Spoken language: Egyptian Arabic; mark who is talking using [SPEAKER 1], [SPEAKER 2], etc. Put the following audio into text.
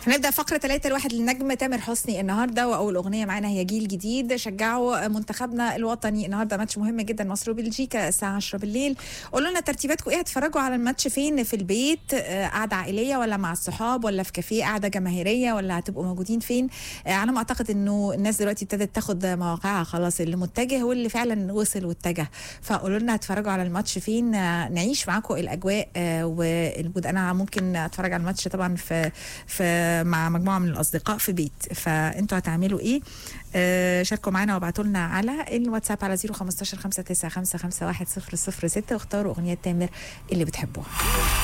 [SPEAKER 1] هنبدا فقره 3 الواحد للنجم تامر حسني النهارده واول اغنيه معانا هي جيل جديد شجعوا منتخبنا الوطني النهارده ماتش مهم جدا مصر وبلجيكا الساعه 10 بالليل قولوا لنا ترتيباتكم ايه هتتفرجوا على الماتش فين في البيت آه، قعده عائليه ولا مع الصحاب ولا في كافيه قعده جماهيريه ولا هتبقوا موجودين فين آه، على ما اعتقد انه الناس دلوقتي ابتدت تاخد مواقعها خلاص اللي متجه واللي فعلا وصل واتجه فقولوا لنا هتتفرجوا على الماتش فين آه، نعيش معاكم الاجواء آه، والبود انا ممكن اتفرج على الماتش طبعا في في مع مجموعه من الاصدقاء في بيت فانتوا هتعملوا ايه آه، شاركوا معانا وابعتوا لنا على الواتساب على 015 59 55 1 006 واختاروا اغنيه تامر اللي بتحبوها